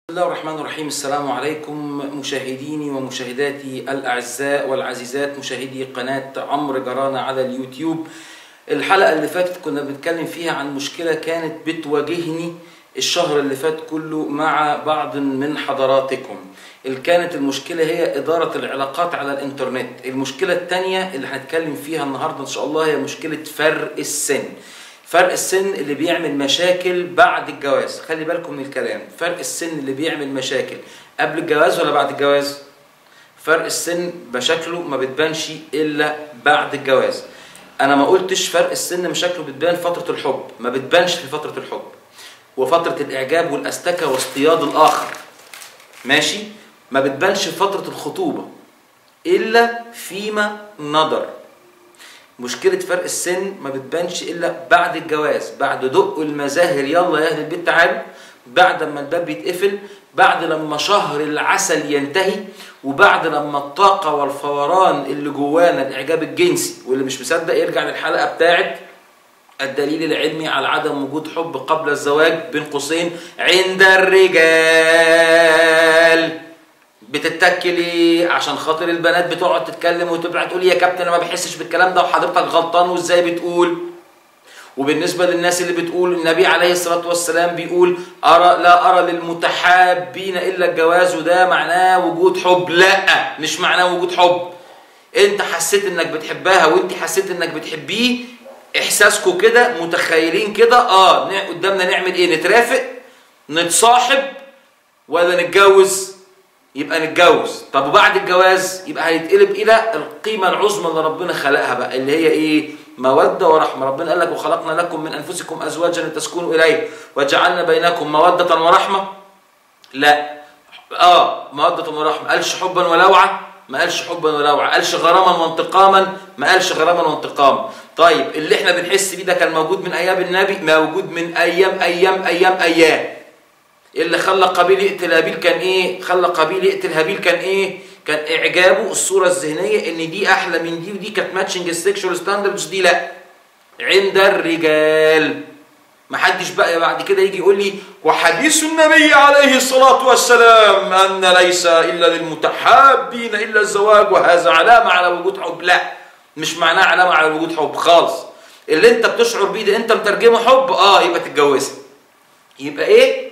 بسم الله الرحمن الرحيم السلام عليكم مشاهديني ومشاهداتي الأعزاء والعزيزات مشاهدي قناة عمرو جرانا على اليوتيوب الحلقة اللي فاتت كنا بنتكلم فيها عن مشكلة كانت بتواجهني الشهر اللي فات كله مع بعض من حضراتكم اللي كانت المشكلة هي إدارة العلاقات على الإنترنت المشكلة التانية اللي هنتكلم فيها النهاردة إن شاء الله هي مشكلة فرق السن فرق السن اللي بيعمل مشاكل بعد الجواز خلي بالكم من الكلام فرق السن اللي بيعمل مشاكل قبل الجواز ولا بعد الجواز فرق السن مشاكله ما بتبانش الا بعد الجواز انا ما قلتش فرق السن مشاكله بتبان فتره الحب ما بتبانش في فتره الحب وفتره الاعجاب والاستكه واصطياد الاخر ماشي ما بتبانش في فتره الخطوبه الا فيما نظر مشكلة فرق السن ما بتبانش إلا بعد الجواز بعد دق المزاهر يلا يا أهل البيت تعالوا بعد ما الباب بيتقفل بعد لما شهر العسل ينتهي وبعد لما الطاقة والفوران اللي جوانا الإعجاب الجنسي واللي مش مصدق يرجع للحلقة بتاعت الدليل العلمي على عدم وجود حب قبل الزواج بين قوسين عند الرجال بتتكي ليه عشان خاطر البنات بتقعد تتكلم وتبقى تقول يا كابتن انا ما بحسش بالكلام ده وحضرتك غلطان وازاي بتقول وبالنسبه للناس اللي بتقول النبي عليه الصلاه والسلام بيقول ارى لا ارى للمتحابين الا الجواز وده معناه وجود حب لا مش معناه وجود حب انت حسيت انك بتحبها وانت حسيت انك بتحبيه احساسكم كده متخيلين كده اه قدامنا نعمل ايه نترافق نتصاحب ولا نتجوز يبقى نتجوز طب وبعد الجواز يبقى هيتقلب الى القيمه العظمى اللي ربنا خلقها بقى اللي هي ايه موده ورحمه ربنا قال لك وخلقنا لكم من انفسكم ازواجا لتسكنوا اليه وجعلنا بينكم موده ورحمه لا اه موده ورحمه قالش حبا ولوعه ما قالش حبا ولوعه قالش غراما وانتقاما ما قالش غراما وانتقاما طيب اللي احنا بنحس بيه ده كان موجود من ايام النبي موجود من ايام ايام ايام ايام اللي خلى قابيل يقتل هابيل كان ايه خلى قابيل يقتل هابيل كان ايه كان اعجابه الصوره الذهنيه ان دي احلى من دي ودي كانت ماتشنج السكشوال ستاندردز دي لا عند الرجال ما حدش بقى بعد كده يجي يقول لي وحديث النبي عليه الصلاة والسلام أن ليس إلا للمتحابين إلا الزواج وهذا علامة على وجود حب لا مش معناه علامة على وجود حب خالص اللي انت بتشعر بيه ده انت مترجمه حب اه يبقى تتجوزها يبقى ايه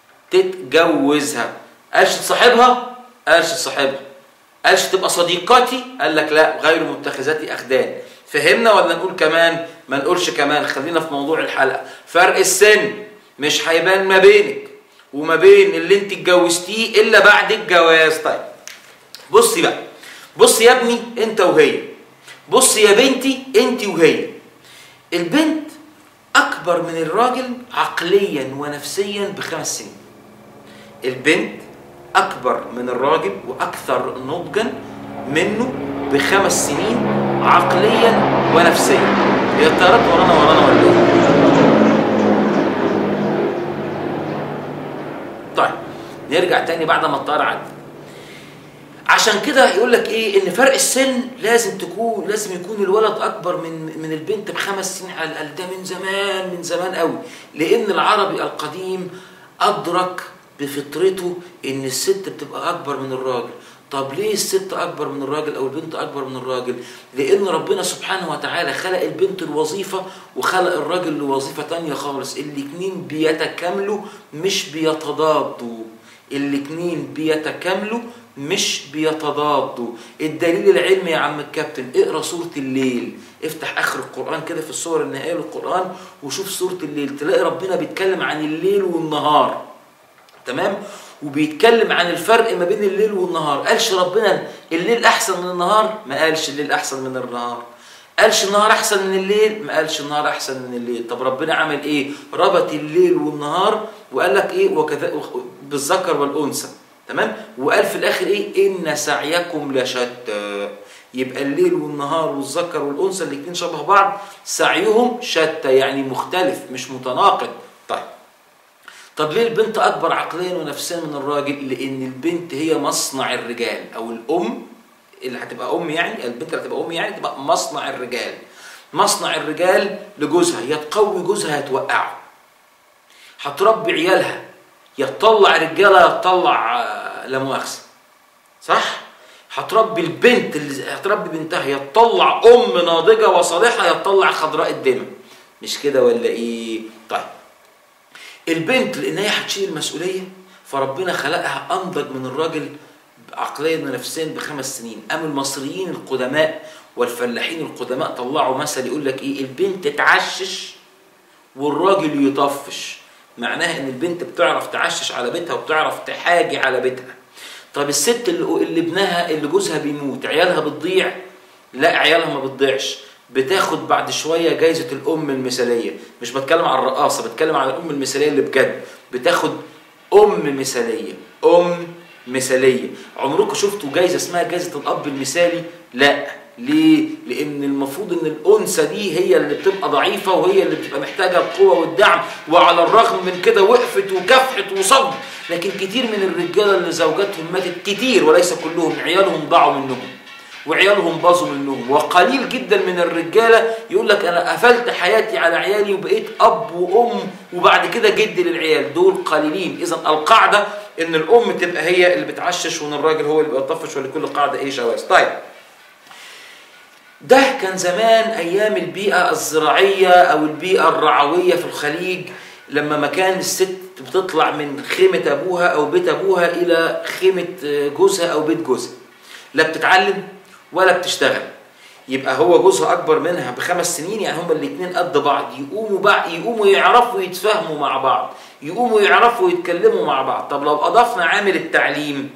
تتجوزها قالش تصاحبها قالش تصاحبها قالش تبقى صديقاتي قال لك لا غير متخذاتي اخدان فهمنا ولا نقول كمان ما نقولش كمان خلينا في موضوع الحلقه فرق السن مش هيبان ما بينك وما بين اللي انت اتجوزتيه الا بعد الجواز طيب بصي بقى بص يا ابني انت وهي بص يا بنتي انت وهي البنت اكبر من الراجل عقليا ونفسيا بخمس سنين البنت أكبر من الراجل وأكثر نضجا منه بخمس سنين عقليا ونفسيا هي الطيارات ورانا ورانا ولا ايه؟ طيب نرجع تاني بعد ما الطيارة عدت عشان كده يقول لك ايه ان فرق السن لازم تكون لازم يكون الولد اكبر من من البنت بخمس سنين على الاقل ده من زمان من زمان قوي لان العربي القديم ادرك بفطرته ان الست بتبقى اكبر من الراجل طب ليه الست اكبر من الراجل او البنت اكبر من الراجل لان ربنا سبحانه وتعالى خلق البنت الوظيفة وخلق الراجل لوظيفة تانية خالص الاتنين بيتكاملوا مش بيتضادوا الاتنين بيتكاملوا مش بيتضادوا الدليل العلمي يا عم الكابتن اقرا سورة الليل افتح اخر القرآن كده في الصور النهائية للقرآن وشوف سورة الليل تلاقي ربنا بيتكلم عن الليل والنهار تمام وبيتكلم عن الفرق ما بين الليل والنهار قالش ربنا الليل احسن من النهار ما قالش الليل احسن من النهار قالش النهار احسن من الليل ما قالش النهار احسن من الليل طب ربنا عمل ايه ربط الليل والنهار وقال لك ايه وكذا بالذكر والانثى تمام وقال في الاخر ايه ان سعيكم لشتى يبقى الليل والنهار والذكر والانثى الاثنين شبه بعض سعيهم شتى يعني مختلف مش متناقض طيب طب ليه البنت اكبر عقليا ونفسيا من الراجل لان البنت هي مصنع الرجال او الام اللي هتبقى ام يعني البنت اللي هتبقى ام يعني تبقى مصنع الرجال مصنع الرجال لجوزها يا تقوي جوزها يا توقعه هتربي عيالها يا تطلع رجاله يا تطلع آه، لا مؤاخذه صح هتربي البنت اللي هتربي بنتها يا تطلع ام ناضجه وصالحه يا تطلع خضراء الدم مش كده ولا ايه طيب البنت لان هي هتشيل المسؤوليه فربنا خلقها انضج من الراجل عقليا ونفسيا بخمس سنين قام المصريين القدماء والفلاحين القدماء طلعوا مثل يقول لك ايه البنت تعشش والراجل يطفش معناها ان البنت بتعرف تعشش على بيتها وبتعرف تحاجي على بيتها طب الست اللي, اللي ابنها اللي جوزها بيموت عيالها بتضيع لا عيالها ما بتضيعش بتاخد بعد شويه جايزه الام المثاليه مش بتكلم عن الرقاصه بتكلم عن الام المثاليه اللي بجد بتاخد ام مثاليه ام مثاليه عمركم شفتوا جايزه اسمها جايزه الاب المثالي لا ليه لان المفروض ان الانثى دي هي اللي بتبقى ضعيفه وهي اللي بتبقى محتاجه القوه والدعم وعلى الرغم من كده وقفت وكافحت وصد لكن كتير من الرجاله اللي زوجاتهم ماتت كتير وليس كلهم عيالهم ضاعوا منهم وعيالهم باظوا منهم وقليل جدا من الرجاله يقول لك انا قفلت حياتي على عيالي وبقيت اب وام وبعد كده جد للعيال دول قليلين اذا القاعده ان الام تبقى هي اللي بتعشش وان الراجل هو اللي بيطفش ولكل قاعده ايه شواذ طيب ده كان زمان ايام البيئه الزراعيه او البيئه الرعويه في الخليج لما ما كان الست بتطلع من خيمه ابوها او بيت ابوها الى خيمه جوزها او بيت جوزها لا بتتعلم ولا بتشتغل يبقى هو جوزها اكبر منها بخمس سنين يعني هما الاثنين قد بعض يقوموا بقى يقوموا يعرفوا يتفاهموا مع بعض يقوموا يعرفوا يتكلموا مع بعض طب لو اضفنا عامل التعليم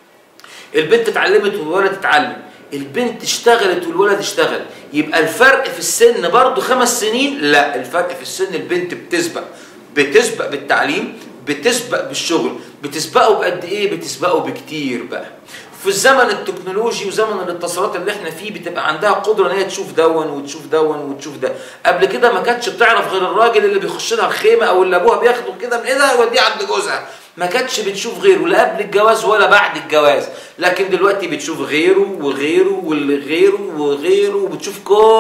البنت اتعلمت والولد اتعلم البنت اشتغلت والولد اشتغل يبقى الفرق في السن برضه خمس سنين لا الفرق في السن البنت بتسبق بتسبق بالتعليم بتسبق بالشغل بتسبقه بقد ايه بتسبقه بكتير بقى في الزمن التكنولوجي وزمن الاتصالات اللي احنا فيه بتبقى عندها قدره ان هي تشوف دون وتشوف دون وتشوف ده قبل كده ما كانتش بتعرف غير الراجل اللي بيخش لها الخيمه او اللي ابوها بياخده كده من ايدها يوديه عند جوزها ما كانتش بتشوف غيره لا قبل الجواز ولا بعد الجواز لكن دلوقتي بتشوف غيره وغيره واللي غيره وغيره وبتشوف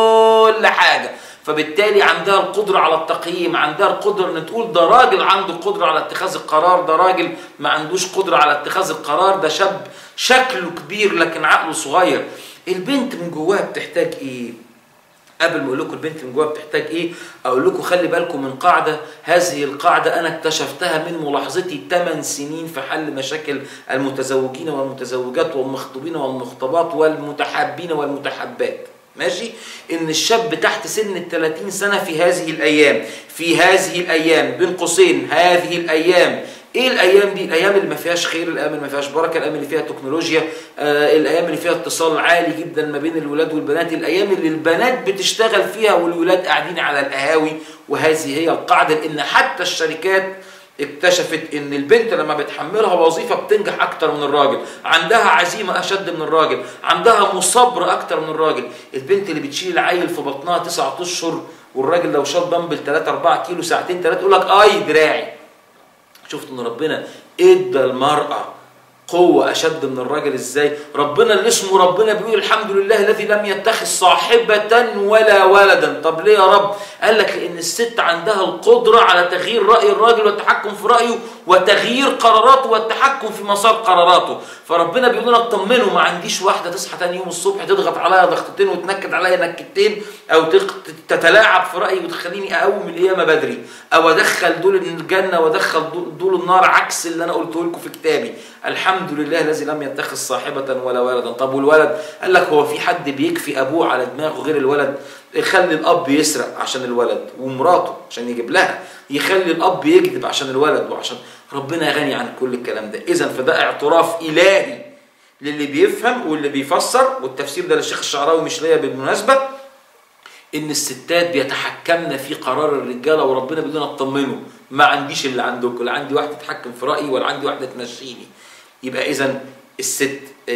كل حاجه فبالتالي عندها القدرة على التقييم عندها القدرة ان تقول ده راجل عنده قدرة على اتخاذ القرار ده راجل ما عندوش قدرة على اتخاذ القرار ده شاب شكله كبير لكن عقله صغير البنت من جواها بتحتاج ايه قبل ما اقول لكم البنت من جواها بتحتاج ايه اقول لكم خلي بالكم من قاعده هذه القاعده انا اكتشفتها من ملاحظتي 8 سنين في حل مشاكل المتزوجين والمتزوجات والمخطوبين والمخطوبات والمتحابين والمتحبات ماشي ان الشاب تحت سن ال 30 سنه في هذه الايام في هذه الايام بين قوسين هذه الايام ايه الايام دي الايام اللي ما فيهاش خير الايام اللي ما فيهاش بركه الايام اللي فيها تكنولوجيا آه الايام اللي فيها اتصال عالي جدا ما بين الولاد والبنات الايام اللي البنات بتشتغل فيها والولاد قاعدين على القهاوي وهذه هي القاعده لان حتى الشركات اكتشفت ان البنت لما بتحملها وظيفه بتنجح اكتر من الراجل عندها عزيمه اشد من الراجل عندها مصبر اكتر من الراجل البنت اللي بتشيل العيل في بطنها تسعة اشهر والراجل لو شال دمبل 3 4 كيلو ساعتين ثلاثه يقول لك اي دراعي شفت ان ربنا ادى المراه قوة أشد من الراجل إزاي؟ ربنا اللي اسمه ربنا بيقول الحمد لله الذي لم يتخذ صاحبة ولا ولدا، طب ليه يا رب؟ قال لك لأن الست عندها القدرة على تغيير رأي الراجل والتحكم في رأيه وتغيير قراراته والتحكم في مسار قراراته، فربنا بيقول لنا اطمنوا ما عنديش واحدة تصحى تاني يوم الصبح تضغط عليا ضغطتين وتنكد عليا نكدتين أو تتلاعب في رأيي وتخليني أقوم القيامة بدري، أو أدخل دول الجنة وأدخل دول النار عكس اللي أنا قلته لكم في كتابي، الحمد لله الذي لم يتخذ صاحبة ولا ولدا طب والولد قال لك هو في حد بيكفي أبوه على دماغه غير الولد يخلي الأب يسرق عشان الولد ومراته عشان يجيب لها يخلي الأب يكذب عشان الولد وعشان ربنا غني عن كل الكلام ده إذا فده اعتراف إلهي للي بيفهم واللي بيفسر والتفسير ده للشيخ الشعراوي مش ليا بالمناسبة ان الستات بيتحكمن في قرار الرجاله وربنا بيقول لنا اطمنوا ما عنديش اللي عندكم لا عندي واحده تتحكم في رايي ولا عندي واحده تمشيني يبقى اذا الست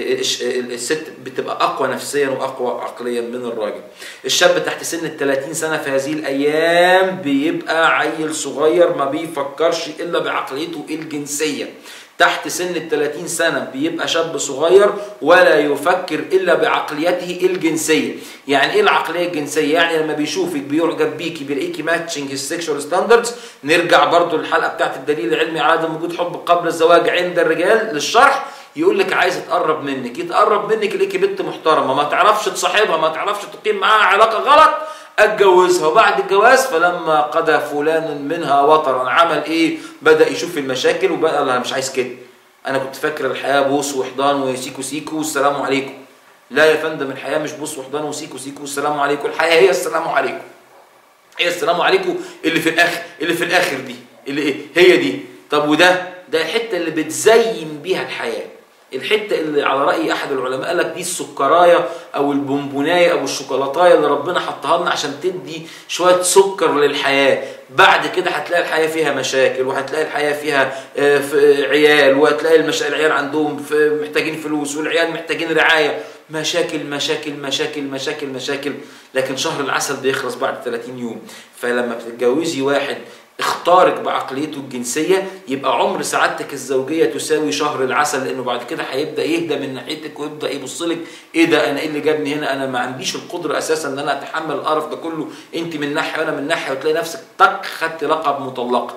الست بتبقى اقوى نفسيا واقوى عقليا من الراجل الشاب تحت سن ال 30 سنه في هذه الايام بيبقى عيل صغير ما بيفكرش الا بعقليته الجنسيه تحت سن ال 30 سنة بيبقى شاب صغير ولا يفكر إلا بعقليته الجنسية يعني إيه العقلية الجنسية؟ يعني لما بيشوفك بيعجب بيكي بيلاقيكي ماتشنج السكشوال ستاندردز نرجع برضو للحلقة بتاعت الدليل العلمي على عدم وجود حب قبل الزواج عند الرجال للشرح يقول لك عايز يتقرب منك يتقرب منك يلاقيكي بنت محترمة ما تعرفش تصاحبها ما تعرفش تقيم معاها علاقة غلط اتجوزها وبعد الجواز فلما قضى فلان منها وطرا عمل ايه بدا يشوف المشاكل وبقى انا مش عايز كده انا كنت فاكر الحياه بوس وحضان وسيكو سيكو والسلام عليكم لا يا فندم الحياه مش بوس وحضان وسيكو سيكو والسلام عليكم الحياه هي السلام عليكم هي السلام عليكم اللي في الاخر اللي في الاخر دي اللي ايه هي دي طب وده ده الحته اللي بتزين بيها الحياه الحته اللي على راي احد العلماء قال لك دي السكرايه او البونبونايه او الشوكولاتايه اللي ربنا حطها لنا عشان تدي شويه سكر للحياه بعد كده هتلاقي الحياه فيها مشاكل وهتلاقي الحياه فيها آه، ف- عيال وهتلاقي المش... العيال عندهم ف- محتاجين فلوس والعيال محتاجين رعايه مشاكل مشاكل مشاكل مشاكل مشاكل لكن شهر العسل بيخلص بعد 30 يوم فلما بتتجوزي واحد اختارك بعقليته الجنسية يبقى عمر سعادتك الزوجية تساوي شهر العسل لأنه بعد كده هيبدأ يهدى من ناحيتك ويبدأ يبص لك إيه ده أنا إيه اللي جابني هنا أنا ما عنديش القدرة أساسا إن أنا أتحمل القرف ده كله أنت من ناحية وأنا من ناحية وتلاقي نفسك تك خدت لقب مطلقة.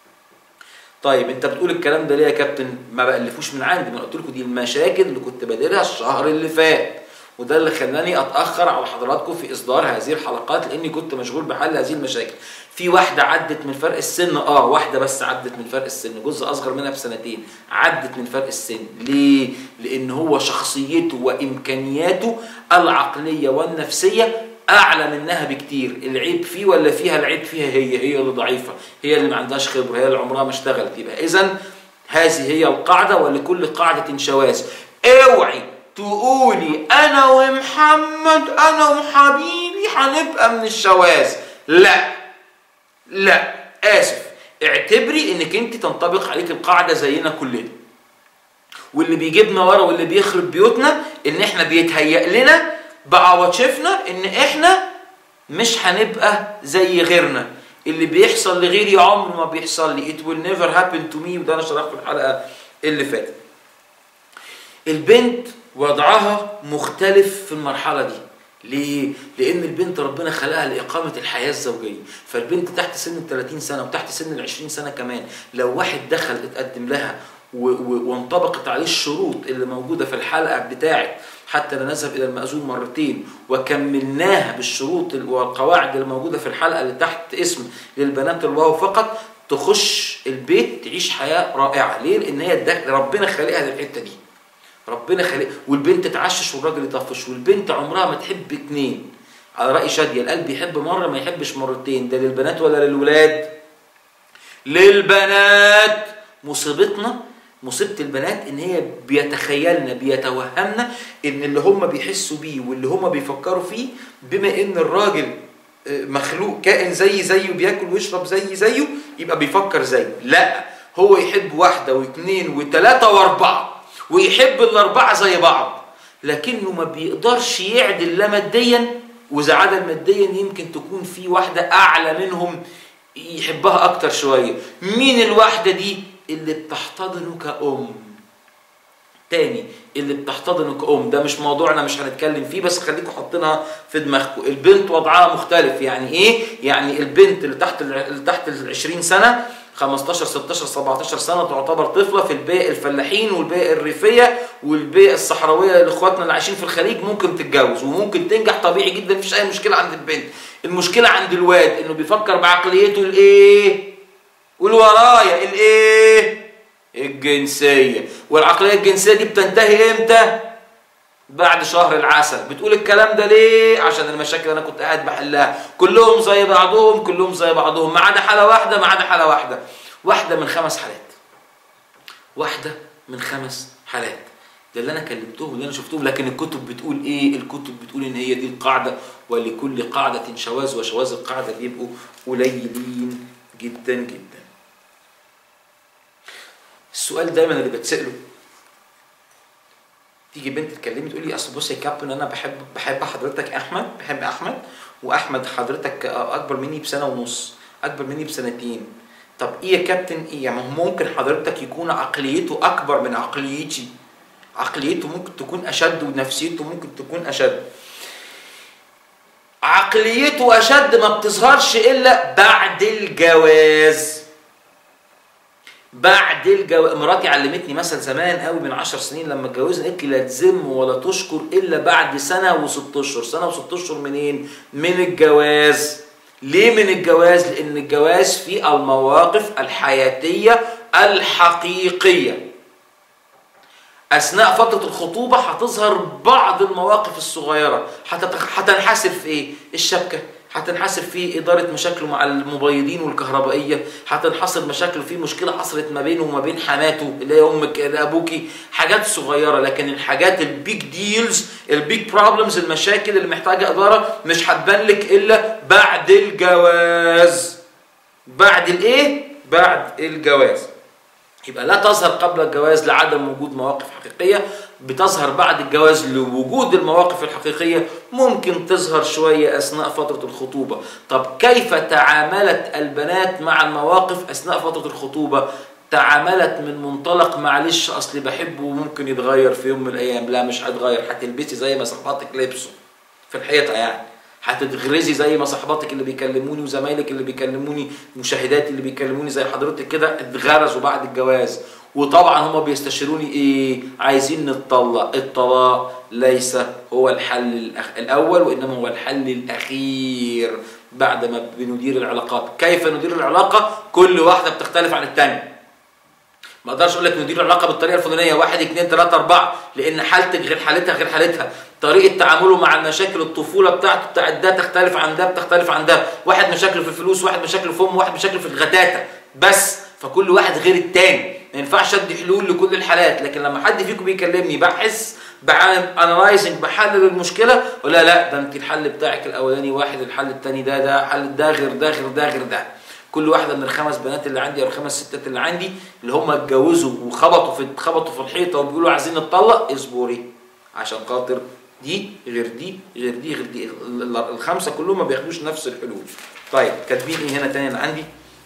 طيب انت بتقول الكلام ده ليه يا كابتن ما بألفوش من عندي ما أنا قلت لكم دي المشاكل اللي كنت بادرها الشهر اللي فات وده اللي خلاني اتاخر على حضراتكم في اصدار هذه الحلقات لاني كنت مشغول بحل هذه المشاكل في واحده عدت من فرق السن اه واحده بس عدت من فرق السن جزء اصغر منها بسنتين عدت من فرق السن ليه لان هو شخصيته وامكانياته العقليه والنفسيه اعلى منها بكتير العيب فيه ولا فيها العيب فيها هي هي اللي ضعيفه هي اللي ما عندهاش خبره هي اللي عمرها ما اشتغلت يبقى اذا هذه هي القاعده ولكل قاعده شواذ اوعي تقولي انا ومحمد انا وحبيبي هنبقى من الشواذ لا لا اسف اعتبري انك انت تنطبق عليك القاعده زينا كلنا واللي بيجيبنا ورا واللي بيخرب بيوتنا ان احنا بيتهيأ لنا بعواطفنا ان احنا مش هنبقى زي غيرنا اللي بيحصل لغيري عمره ما بيحصل لي it will never happen to me وده انا شرحته في الحلقه اللي فاتت البنت وضعها مختلف في المرحله دي ليه؟ لأن البنت ربنا خلقها لإقامة الحياة الزوجية، فالبنت تحت سن ال 30 سنة وتحت سن ال 20 سنة كمان، لو واحد دخل اتقدم لها و- و- وانطبقت عليه الشروط اللي موجودة في الحلقة بتاعت حتى لا نذهب إلى المأذون مرتين وكملناها بالشروط والقواعد اللي موجودة في الحلقة اللي تحت اسم للبنات الواو فقط تخش البيت تعيش حياة رائعة، ليه؟ لأن هي الدخل ربنا خالقها للحتة دي. ربنا خلق والبنت تعشش والراجل يطفش والبنت عمرها ما تحب اتنين على رأي شادية القلب يحب مرة ما يحبش مرتين ده للبنات ولا للولاد للبنات مصيبتنا مصيبة البنات ان هي بيتخيلنا بيتوهمنا ان اللي هم بيحسوا بيه واللي هم بيفكروا فيه بما ان الراجل آه، مخلوق كائن زي زيه بياكل ويشرب زي زيه يبقى بيفكر زيه لا هو يحب واحدة واثنين وثلاثة واربعة ويحب الاربعة زي بعض لكنه ما بيقدرش يعدل لا ماديا واذا عدل ماديا يمكن تكون في واحدة اعلى منهم يحبها اكتر شوية مين الواحدة دي اللي بتحتضنه كأم تاني اللي بتحتضنه كأم ده مش موضوعنا مش هنتكلم فيه بس خليكم حاطينها في دماغكم البنت وضعها مختلف يعني ايه يعني البنت اللي تحت ال- اللي تحت ال 20 سنه 15 16 17 سنه تعتبر طفله في البيئه الفلاحين والبيئه الريفيه والبيئه الصحراويه لاخواتنا اللي عايشين في الخليج ممكن تتجوز وممكن تنجح طبيعي جدا مفيش اي مشكله عند البنت المشكله عند الواد انه بيفكر بعقليته الايه قول ورايا الايه الجنسيه والعقليه الجنسيه دي بتنتهي امتى بعد شهر العسل بتقول الكلام ده ليه عشان المشاكل اللي انا كنت قاعد بحلها كلهم زي بعضهم كلهم زي بعضهم ما عدا حاله واحده ما عدا حاله واحده واحده من خمس حالات واحده من خمس حالات ده اللي انا كلمتهم اللي انا شفتهم لكن الكتب بتقول ايه الكتب بتقول ان هي دي القاعده ولكل قاعده شواذ وشواذ القاعده بيبقوا قليلين جدا جدا السؤال دايما اللي بتساله تيجي بنت تكلمني تقول لي اصل بص يا كابتن انا بحب بحب حضرتك احمد بحب احمد واحمد حضرتك اكبر مني بسنه ونص اكبر مني بسنتين طب ايه يا كابتن ايه يعني ما هو ممكن حضرتك يكون عقليته اكبر من عقليتي عقليته ممكن تكون اشد ونفسيته ممكن تكون اشد عقليته اشد ما بتظهرش الا بعد الجواز بعد الجواز مراتي علمتني مثل زمان قوي من عشر سنين لما اتجوزنا قالت لي لا تذم ولا تشكر الا بعد سنه وست اشهر سنه وست اشهر منين من الجواز ليه من الجواز لان الجواز فيه المواقف الحياتيه الحقيقيه اثناء فتره الخطوبه هتظهر بعض المواقف الصغيره هتتخ- هتنحسر في ايه الشبكه هتنحسر في إدارة مشاكله مع المبيضين والكهربائية هتنحصر مشاكله في مشكلة حصلت ما بينه وما بين حماته اللي هي أمك اللي أبوكي حاجات صغيرة لكن الحاجات البيج ديلز البيج بروبلمز المشاكل اللي محتاجة إدارة مش هتبان لك إلا بعد الجواز بعد الإيه؟ بعد الجواز يبقى لا تظهر قبل الجواز لعدم وجود مواقف حقيقية بتظهر بعد الجواز لوجود المواقف الحقيقية ممكن تظهر شوية أثناء فترة الخطوبة طب كيف تعاملت البنات مع المواقف أثناء فترة الخطوبة تعاملت من منطلق معلش أصلي بحبه وممكن يتغير في يوم من الأيام لا مش هيتغير هتلبسي زي ما صحباتك لبسوا في الحيطة يعني هتتغرزي زي ما صحباتك اللي بيكلموني وزمايلك اللي بيكلموني مشاهداتي اللي بيكلموني زي حضرتك كده اتغرزوا بعد الجواز وطبعا هما بيستشيروني ايه عايزين نتطلق الطلاق ليس هو الحل الأخ- الاول وانما هو الحل الاخير بعد ما بندير العلاقات كيف ندير العلاقه كل واحده بتختلف عن الثانيه ما اقدرش اقول لك ندير العلاقه بالطريقه الفلانيه واحد اثنين ثلاثه اربعه لان حالتك غير حالتها غير حالتها طريقه تعامله مع المشاكل الطفوله بتاعته بتاعت ده تختلف عن ده بتختلف عن ده واحد مشاكله في الفلوس واحد مشاكله في امه واحد مشاكله في الغتاتة بس فكل واحد غير التاني ما ينفعش ادي حلول لكل الحالات لكن لما حد فيكم بيكلمني بحس انالايزنج بحلل المشكله ولا لا ده انت الحل بتاعك الاولاني واحد الحل الثاني ده ده حل ده غير ده غير ده غير ده كل واحده من الخمس بنات اللي عندي او الخمس ستات اللي عندي اللي هم اتجوزوا وخبطوا في خبطوا في الحيطه وبيقولوا عايزين نتطلق اصبري عشان خاطر دي غير دي غير دي غير دي ال- ال- الخمسه كلهم ما بياخدوش نفس الحلول طيب كاتبين ايه هنا تاني اللي عندي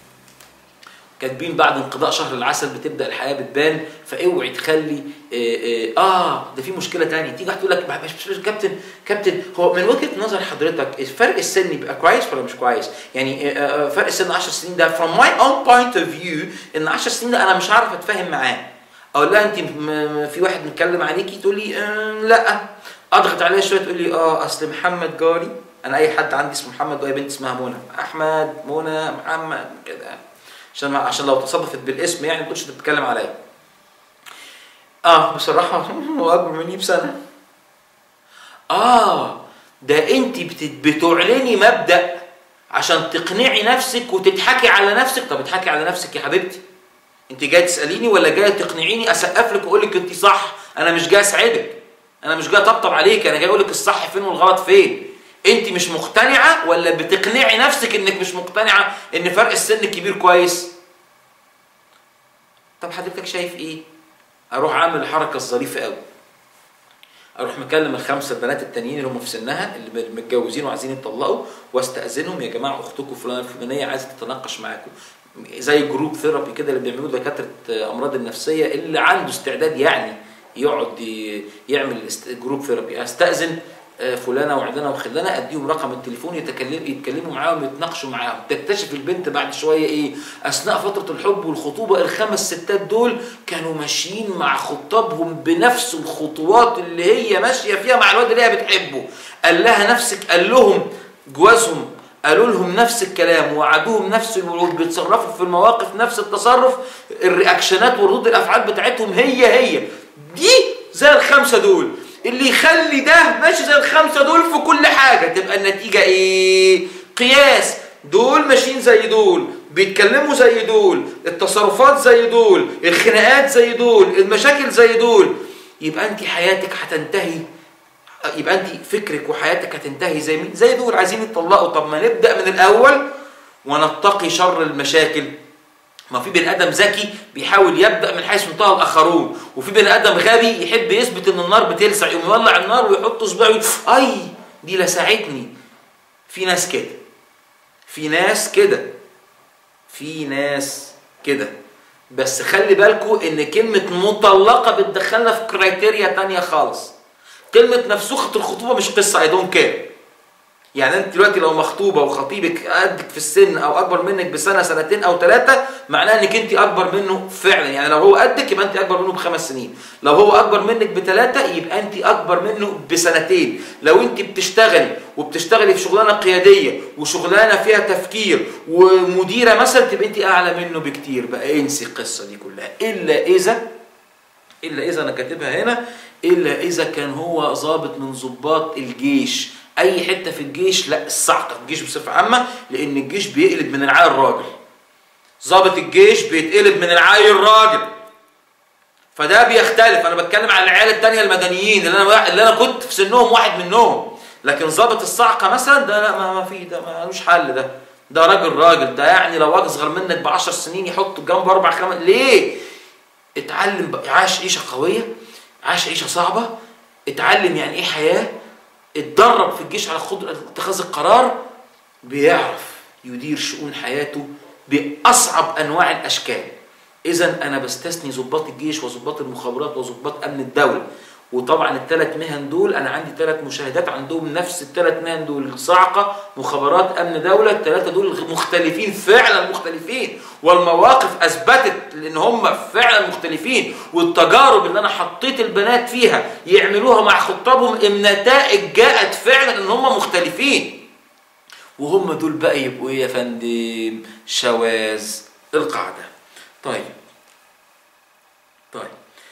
كاتبين بعد انقضاء شهر العسل بتبدا الحياه بتبان فاوعي تخلي آه, آه, اه ده في مشكله تانية تيجي واحد تقول لك "ما- مش- مش- كابتن كابتن هو من وجهه نظر حضرتك فرق السن بيبقى كويس ولا مش كويس؟ يعني آه آه فرق السن 10 سنين ده from my own point of view ان 10 سنين ده انا مش عارف اتفاهم معاه اقول لها انت م- م- في واحد متكلم عليكي تقول لي آه لا اضغط عليها شويه تقول لي اه اصل محمد جاري انا اي حد عندي اسمه محمد واي بنت اسمها منى احمد منى محمد كده عشان عشان لو تصادفت بالاسم يعني ما تقولش انت بتتكلم عليا اه بصراحه هو اكبر مني بسنه اه ده انت بت- بتعلني مبدا عشان تقنعي نفسك وتضحكي على نفسك طب اضحكي على نفسك يا حبيبتي انت جايه تساليني ولا جايه تقنعيني اسقف لك واقول لك انت صح انا مش جاي اسعدك انا مش جاي اطبطب عليك انا جاي اقول لك الصح فين والغلط فين انت مش مقتنعه ولا بتقنعي نفسك انك مش مقتنعه ان فرق السن الكبير كويس طب حضرتك شايف ايه اروح اعمل الحركه الظريفه قوي اروح مكلم الخمسه البنات التانيين اللي هم في سنها اللي متجوزين وعايزين يتطلقوا واستاذنهم يا جماعه اختكم فلانه الفلانيه عايزه تتناقش معاكم زي جروب ثيرابي كده اللي بيعملوه دكاتره امراض النفسيه اللي عنده استعداد يعني يقعد ي- يعمل است- جروب ثيرابي استاذن آه، فلانه وعلانه وخلانه اديهم رقم التليفون يتكلم يتكلموا معاهم يتناقشوا معاهم تكتشف البنت بعد شويه ايه اثناء فتره الحب والخطوبه الخمس ستات دول كانوا ماشيين مع خطابهم بنفس الخطوات اللي هي ماشيه فيها مع الواد اللي هي بتحبه قال لها نفسك قال لهم جوازهم قالوا لهم نفس الكلام وعدوهم نفس الوعود بيتصرفوا في المواقف نفس التصرف الرياكشنات وردود الافعال بتاعتهم هي هي دي زي الخمسه دول اللي يخلي ده ماشي زي الخمسه دول في كل حاجه تبقى النتيجه ايه قياس دول ماشيين زي دول بيتكلموا زي دول التصرفات زي دول الخناقات زي دول المشاكل زي دول يبقى انت حياتك هتنتهي يبقى انت فكرك وحياتك هتنتهي زي مين زي دول عايزين يتطلقوا طب ما نبدا من الاول ونتقي شر المشاكل ما في بني ادم ذكي بيحاول يبدا من حيث انتهى الاخرون وفي بني ادم غبي يحب يثبت ان النار بتلسع يقوم يولع النار ويحط صباعه يقول اي دي لسعتني في ناس كده في ناس كده في ناس كده بس خلي بالكوا ان كلمة مطلقة بتدخلنا في كرايتيريا تانية خالص كلمة نفسوخة الخطوبة مش قصة اي دونت كير يعني انت دلوقتي لو مخطوبة وخطيبك قدك في السن او اكبر منك بسنة سنتين او ثلاثة معناه انك انت اكبر منه فعلا يعني لو هو قدك يبقى انت اكبر منه بخمس سنين لو هو اكبر منك بثلاثة يبقى انت اكبر منه بسنتين لو انت بتشتغلي وبتشتغلي في شغلانة قيادية وشغلانة فيها تفكير ومديرة مثلا تبقى انت اعلى منه بكتير بقى انسي القصة دي كلها الا اذا الا اذا انا كاتبها هنا الا اذا كان هو ضابط من ضباط الجيش اي حته في الجيش لا الصعقه في الجيش بصفه عامه لان الجيش بيقلب من العيل الراجل ضابط الجيش بيتقلب من العيل الراجل فده بيختلف انا بتكلم على العيال التانية المدنيين اللي انا اللي انا كنت في سنهم واحد منهم لكن ضابط الصعقه مثلا ده لا ما, ما في ده ملوش حل ده ده راجل راجل ده يعني لو اصغر منك ب 10 سنين يحط جنبه اربع خمس ليه؟ اتعلم بقى عاش عيشه قويه عاش عيشه صعبه اتعلم يعني ايه حياه اتدرب في الجيش على خضر اتخاذ القرار بيعرف يدير شؤون حياته باصعب انواع الاشكال اذا انا بستثني ضباط الجيش وضباط المخابرات وضباط امن الدوله وطبعا الثلاث مهن دول انا عندي ثلاث مشاهدات عندهم نفس الثلاث مهن دول صاعقه مخابرات امن دوله الثلاثه دول مختلفين فعلا مختلفين والمواقف اثبتت ان هم فعلا مختلفين والتجارب اللي انا حطيت البنات فيها يعملوها مع خطابهم النتائج جاءت فعلا ان هم مختلفين وهم دول بقى يبقوا ايه يا فندم شواذ القاعده طيب طيب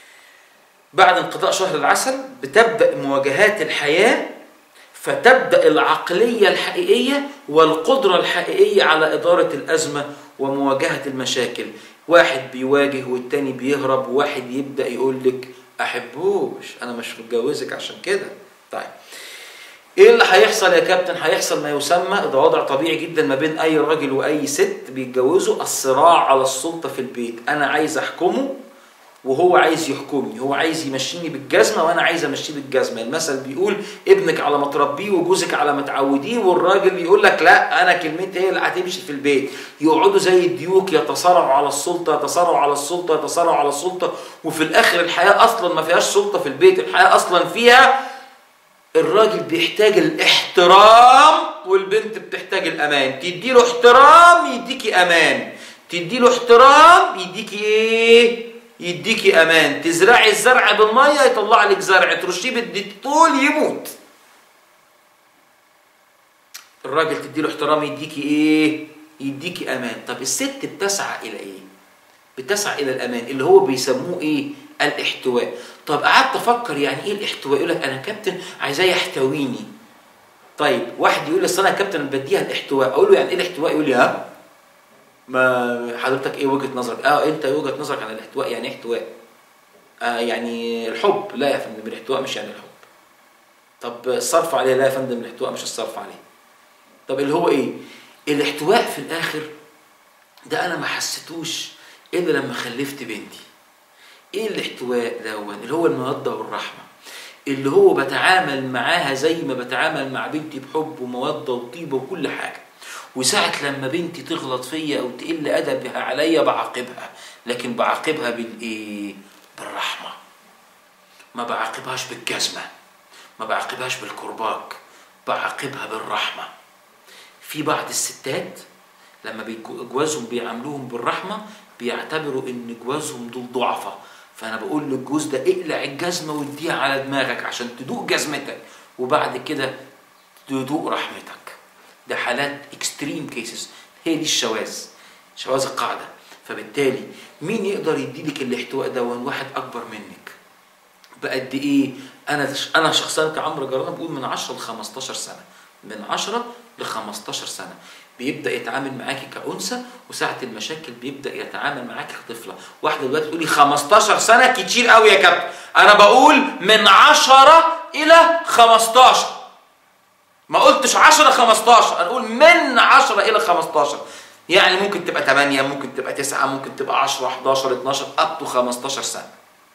بعد انقضاء شهر العسل بتبدأ مواجهات الحياة فتبدأ العقلية الحقيقية والقدرة الحقيقية على إدارة الأزمة ومواجهة المشاكل واحد بيواجه والتاني بيهرب وواحد يبدأ يقول لك أحبوش أنا مش متجوزك عشان كده طيب ايه اللي هيحصل يا كابتن هيحصل ما يسمى ده وضع طبيعي جدا ما بين اي راجل واي ست بيتجوزوا الصراع على السلطه في البيت انا عايز احكمه وهو عايز يحكمني هو عايز يمشيني بالجزمه وانا عايز امشيه بالجزمه المثل بيقول ابنك على ما تربيه وجوزك على ما تعوديه والراجل يقول لك لا انا كلمتي هي اللي هتمشي في البيت يقعدوا زي الديوك يتصارعوا على السلطه يتصارعوا على السلطه يتصارعوا على السلطه وفي الاخر الحياه اصلا ما فيهاش سلطه في البيت الحياه اصلا فيها الراجل بيحتاج الاحترام والبنت بتحتاج الامان تديله احترام يديكي امان تديله احترام يديكي ايه يديكي امان تزرعي الزرع بالميه يطلع لك زرع ترشيه بالديتول يموت الراجل تديله احترام يديكي ايه يديكي امان طب الست بتسعى الى ايه بتسعى الى الامان اللي هو بيسموه ايه الاحتواء طب قعدت افكر يعني ايه الاحتواء يقول لك انا كابتن عايزاه يحتويني طيب واحد يقول لي اصل انا كابتن بديها الاحتواء اقول له يعني ايه الاحتواء يقول لي ها ما حضرتك ايه وجهه نظرك اه انت وجهه نظرك عن الاحتواء يعني ايه احتواء آه يعني الحب لا يا فندم الاحتواء مش يعني الحب طب الصرف عليه لا يا فندم الاحتواء مش الصرف عليه طب اللي هو ايه الاحتواء في الاخر ده انا ما حسيتوش الا لما خلفت بنتي ايه الاحتواء دون اللي هو الموده والرحمه اللي هو بتعامل معاها زي ما بتعامل مع بنتي بحب وموده وطيبه وكل حاجه وساعة لما بنتي تغلط فيا او تقل ادبها عليا بعاقبها لكن بعاقبها بالايه بالرحمه ما بعاقبهاش بالجزمه ما بعاقبهاش بالكرباج بعاقبها بالرحمه في بعض الستات لما جوازهم بيعاملوهم بالرحمه بيعتبروا ان جوازهم دول ضعفة فانا بقول للجوز ده اقلع الجزمه واديها على دماغك عشان تدوق جزمتك وبعد كده تدوق رحمتك ده حالات اكستريم كيسز هي دي الشواذ شواذ القاعده فبالتالي مين يقدر يديلك الاحتواء ده واحد اكبر منك بقد ايه انا انا شخصيا كعمرو جرانه بقول من 10 ل 15 سنه من 10 ل 15 سنه بيبدا يتعامل معاكي كانثى وساعه المشاكل بيبدا يتعامل معاكي كطفله واحده دلوقتي تقولي 15 سنه كتير قوي يا كابتن انا بقول من 10 الى 15 ما قلتش 10 15 انا اقول من 10 الى 15 يعني ممكن تبقى 8 ممكن تبقى 9 ممكن تبقى 10 11 12 اب تو 15 سنه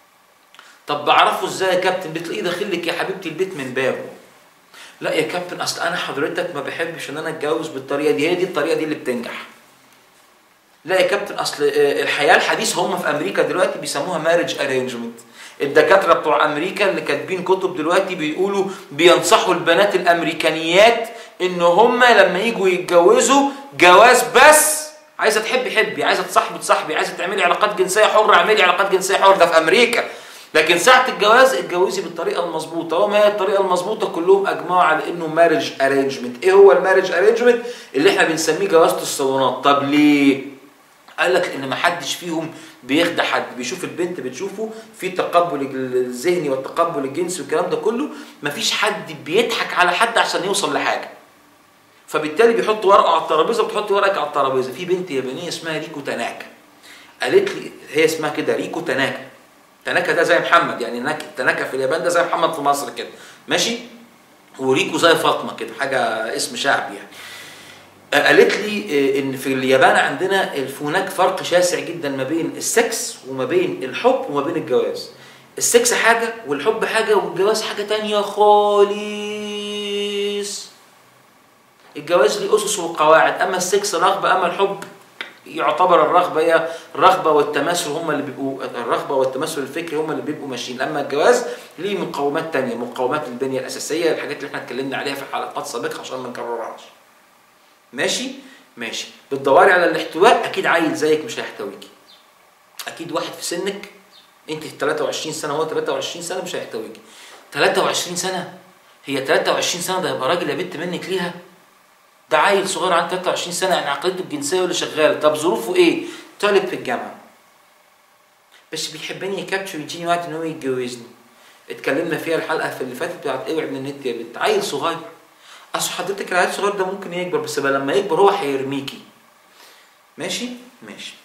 طب بعرفه ازاي يا كابتن بتلاقيه داخل لك يا حبيبتي البيت من بابه لا يا كابتن اصل انا حضرتك ما بحبش ان انا اتجوز بالطريقه دي هي دي الطريقه دي اللي بتنجح لا يا كابتن اصل آه، الحياه الحديثه هم في امريكا دلوقتي بيسموها مارج ارينجمنت الدكاتره بتوع امريكا اللي كاتبين كتب دلوقتي بيقولوا بينصحوا البنات الامريكانيات ان هم لما يجوا يتجوزوا جواز بس عايزه تحبي حبي عايزه تصاحبي تصاحبي عايزه تعملي علاقات جنسيه حره اعملي علاقات جنسيه حره ده في امريكا لكن ساعة الجواز اتجوزي بالطريقة المظبوطة وما هي الطريقة المظبوطة كلهم أجمعوا على إنه مارج أرينجمنت إيه هو المارج أرينجمنت اللي إحنا بنسميه جوازة الصالونات طب ليه؟ قال لك إن ما حدش فيهم بيخدع حد بيشوف البنت بتشوفه في تقبل الذهني والتقبل الجنسي والكلام ده كله مفيش حد بيضحك على حد عشان يوصل لحاجة فبالتالي بيحط ورقة على الترابيزة وبتحط ورقة على الترابيزة في بنت يابانية اسمها ريكو تناكا قالت لي هي اسمها كده ريكو تناكا تناكا ده زي محمد يعني ناك- تناكا في اليابان ده زي محمد في مصر كده ماشي وريكو زي فاطمه كده حاجه اسم شعبي يعني آه، قالت لي آه، ان في اليابان عندنا الف- هناك فرق شاسع جدا ما بين السكس وما بين الحب وما بين الجواز السكس حاجه والحب حاجه والجواز حاجه تانية خالص الجواز ليه اسس وقواعد اما السكس رغبه اما الحب يعتبر الرغبه هي الرغبه والتماثل هم اللي بيبقوا الرغبه والتماثل الفكري هم اللي بيبقوا ماشيين اما الجواز ليه مقومات تانية مقومات البنيه الاساسيه الحاجات اللي احنا اتكلمنا عليها في حلقات سابقه عشان ما نكررهاش ماشي ماشي بتدوري على الاحتواء اكيد عيل زيك مش هيحتويكي اكيد واحد في سنك انت 23 سنه وهو 23 سنه مش هيحتويكي 23 سنه هي 23 سنه ده يبقى راجل يا بنت منك ليها ده عيل صغير عنده 23 سنه يعني عقليته الجنسيه واللي شغاله طب ظروفه ايه؟ طالب في الجامعه بس بيحبني يكابتشر ويجيني وقت ان هو يتجوزني اتكلمنا فيها الحلقه في اللي فاتت بتاعت اوعي من النت يا بنت عيل صغير اصل حضرتك العيل الصغير ده ممكن يكبر بس بقى لما يكبر هو هيرميكي ماشي ماشي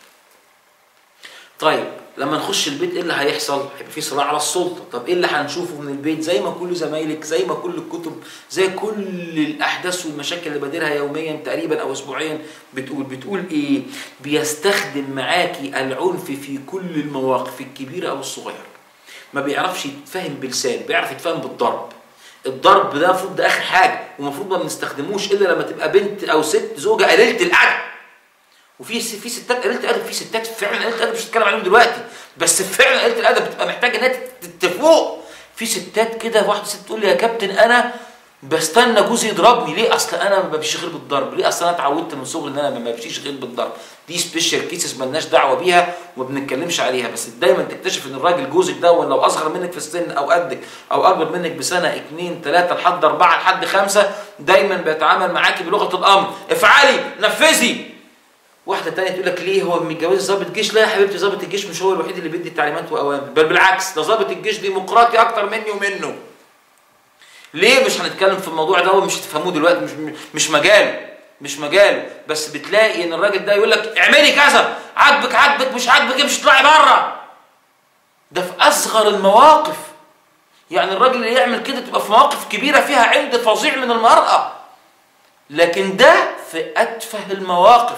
طيب لما نخش البيت ايه اللي هيحصل؟ هيبقى في صراع على السلطه، طب ايه اللي هنشوفه من البيت؟ زي ما كل زمايلك، زي ما كل الكتب، زي كل الاحداث والمشاكل اللي بادرها يوميا تقريبا او اسبوعيا بتقول بتقول ايه؟ بيستخدم معاكي العنف في كل المواقف الكبيره او الصغيره. ما بيعرفش يتفاهم بلسان، بيعرف يتفاهم بالضرب. الضرب ده المفروض ده اخر حاجه ومفروض ما بنستخدموش الا لما تبقى بنت او ست زوجه قليله الادب. وفي س- في ستات قليله ادب في ستات فعلا قليله ادب مش هتكلم عليهم دلوقتي بس فعلا قليله الادب بتبقى محتاجه انها تت- تفوق في ستات كده واحده ست تقول لي يا كابتن انا بستنى جوزي يضربني ليه اصل انا ما بمشيش غير بالضرب ليه اصل انا اتعودت من صغري ان انا ما بمشيش غير بالضرب دي سبيشال كيسز مالناش دعوه بيها وما بنتكلمش عليها بس دايما تكتشف ان الراجل جوزك ده لو اصغر منك في السن او قدك او اكبر منك بسنه اثنين ثلاثه لحد اربعه لحد خمسه دايما بيتعامل معاكي بلغه الامر افعلي نفذي واحده تانية تقول لك ليه هو متجوز ضابط جيش لا يا حبيبتي ضابط الجيش مش هو الوحيد اللي بيدي تعليمات واوامر بل بالعكس ده ضابط الجيش ديمقراطي اكتر مني ومنه ليه مش هنتكلم في الموضوع ده ومش هتفهموه دلوقتي مش مش مجاله مش مجاله بس بتلاقي ان الراجل ده يقول لك اعملي كذا عاجبك عاجبك مش عاجبك مش اطلعي بره ده في اصغر المواقف يعني الراجل اللي يعمل كده تبقى في مواقف كبيره فيها عند فظيع من المراه لكن ده في اتفه المواقف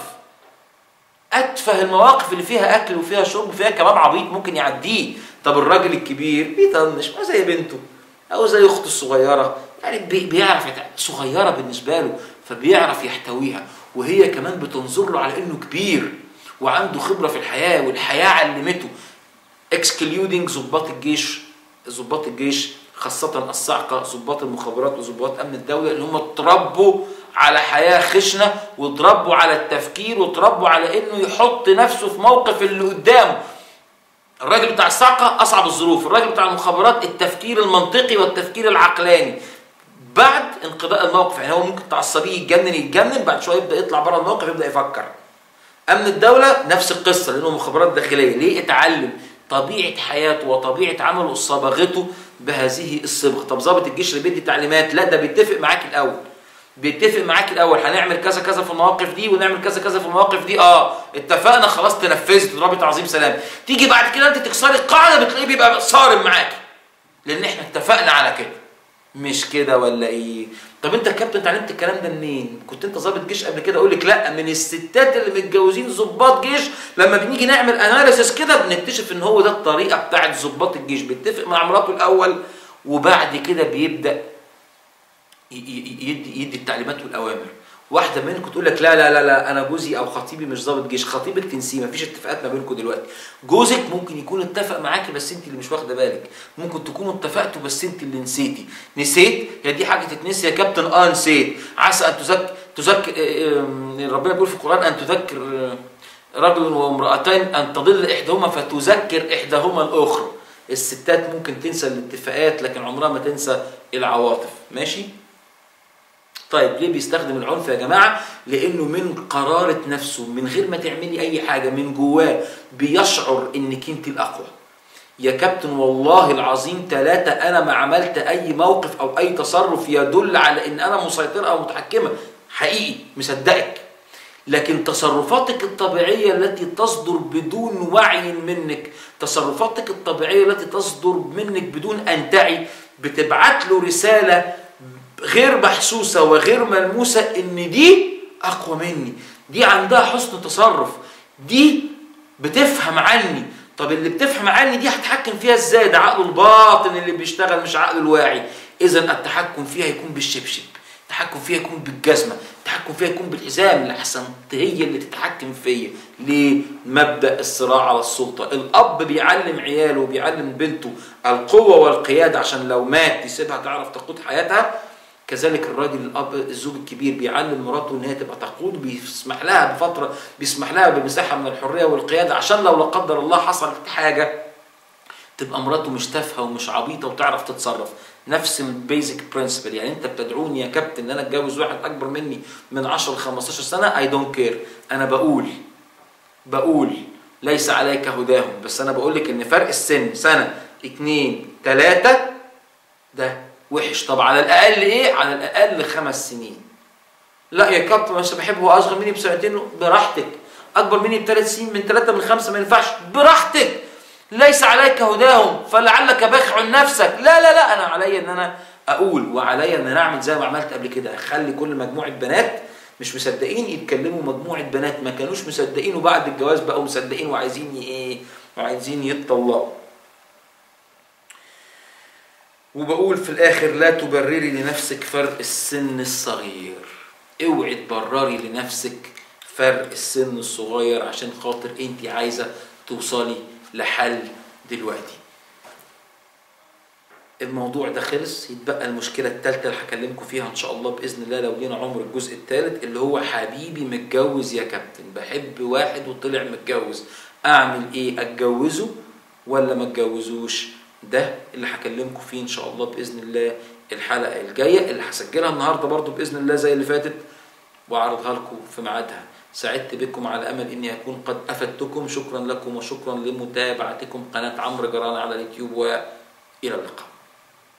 اتفه المواقف اللي فيها اكل وفيها شرب وفيها كباب عبيط ممكن يعديه طب الراجل الكبير بيطنش ما زي بنته او زي اخته الصغيره يعني بي- بيعرف يتع... صغيره بالنسبه له فبيعرف يحتويها وهي كمان بتنظر له على انه كبير وعنده خبره في الحياه والحياه علمته اكسكليودنج ضباط الجيش ضباط الجيش خاصة الصاعقة ضباط المخابرات وضباط أمن الدولة اللي هم اتربوا على حياة خشنة واتربوا على التفكير واتربوا على إنه يحط نفسه في موقف اللي قدامه الراجل بتاع الصاعقة أصعب الظروف الراجل بتاع المخابرات التفكير المنطقي والتفكير العقلاني بعد انقضاء الموقف يعني هو ممكن تعصبيه يتجنن يتجنن بعد شوية يبدأ يطلع بره الموقف يبدأ يفكر امن الدوله نفس القصه لانه مخابرات داخليه ليه اتعلم طبيعه حياته وطبيعه عمله صبغته بهذه الصبغه طب ضابط الجيش اللي بيدي تعليمات لا ده بيتفق معاك الاول بيتفق معاك الاول هنعمل كذا كذا في المواقف دي ونعمل كذا كذا في المواقف دي اه اتفقنا خلاص تنفذت تضربي عظيم سلام تيجي بعد كده انت تكسري القاعده بتلاقيه بيبقى صارم معاكي لان احنا اتفقنا على كده مش كده ولا ايه طب انت يا كابتن اتعلمت الكلام ده منين كنت انت ضابط جيش قبل كده اقول لك لا من الستات اللي متجوزين ضباط جيش لما بنيجي نعمل اناليسيس كده بنكتشف ان هو ده الطريقه بتاعت ضباط الجيش بيتفق مع مراته الاول وبعد كده بيبدا ي- ي- يدي يدي التعليمات والاوامر واحده منكم تقول لك لا لا لا لا انا جوزي او خطيبي مش ضابط جيش خطيبك تنسيه مفيش اتفاقات ما بينكم دلوقتي جوزك ممكن يكون اتفق معاكي بس انت اللي مش واخده بالك ممكن تكونوا اتفقتوا بس انت اللي نسيتي نسيت هي دي حاجه تتنسي يا كابتن اه نسيت عسى ان تذكر تذكر ربنا بيقول في القران ان تذكر آه، رجل وامرأتين أن تضل إحداهما فتذكر إحداهما الأخرى الستات ممكن تنسى الاتفاقات لكن عمرها ما تنسى العواطف ماشي طيب ليه بيستخدم العنف يا جماعة لأنه من قرارة نفسه من غير ما تعملي أي حاجة من جواه بيشعر إنك أنت الأقوى يا كابتن والله العظيم ثلاثة أنا ما عملت أي موقف أو أي تصرف يدل على إن أنا مسيطرة أو متحكمة حقيقي مصدقك لكن تصرفاتك الطبيعية التي تصدر بدون وعي منك تصرفاتك الطبيعية التي تصدر منك بدون أن تعي بتبعت له رسالة غير محسوسة وغير ملموسة إن دي أقوى مني دي عندها حسن تصرف دي بتفهم عني طب اللي بتفهم عني دي هتحكم فيها ازاي ده عقله الباطن اللي بيشتغل مش عقله الواعي اذا التحكم فيها يكون بالشبشب التحكم فيها يكون بالجزمه التحكم فيها يكون بالحزام لحسن هي اللي تتحكم فيا ليه مبدا الصراع على السلطه الاب بيعلم عياله وبيعلم بنته القوه والقياده عشان لو مات يسيبها تعرف تقود حياتها كذلك الراجل الاب الزوج الكبير بيعلم مراته ان هي تبقى تقود بيسمح لها بفتره بيسمح لها بمساحه من الحريه والقياده عشان لو لا قدر الله حصلت حاجه تبقى مراته مش تافهه ومش عبيطه وتعرف تتصرف نفس البيزك برنسبل يعني انت بتدعوني يا كابتن ان انا اتجوز واحد اكبر مني من 10 ل 15 سنه اي دونت كير انا بقول بقول ليس عليك هداهم بس انا بقول لك ان فرق السن سنه اتنين تلاته ده وحش طب على الاقل ايه على الاقل خمس سنين لا يا كابتن مش بحبه هو اصغر مني بسنتين براحتك اكبر مني بثلاث سنين من ثلاثه من خمسه ما ينفعش براحتك ليس عليك هداهم فلعلك باخع نفسك لا لا لا انا عليا ان انا اقول وعليا ان انا اعمل زي ما عملت قبل كده اخلي كل مجموعه بنات مش مصدقين يتكلموا مجموعه بنات ما كانوش مصدقين وبعد الجواز بقوا مصدقين وعايزين ايه وعايزين يتطلقوا وبقول في الاخر لا تبرري لنفسك فرق السن الصغير اوعي تبرري لنفسك فرق السن الصغير عشان خاطر انت عايزه توصلي لحل دلوقتي الموضوع ده خلص يتبقى المشكلة التالتة اللي هكلمكم فيها إن شاء الله بإذن الله لو لينا عمر الجزء التالت اللي هو حبيبي متجوز يا كابتن بحب واحد وطلع متجوز أعمل إيه أتجوزه ولا ما أتجوزوش ده اللي هكلمكم فيه إن شاء الله بإذن الله الحلقة الجاية اللي هسجلها النهاردة برضو بإذن الله زي اللي فاتت وأعرضها لكم في ميعادها سعدت بكم على امل اني اكون قد افدتكم شكرا لكم وشكرا لمتابعتكم قناه عمرو جران على اليوتيوب والى اللقاء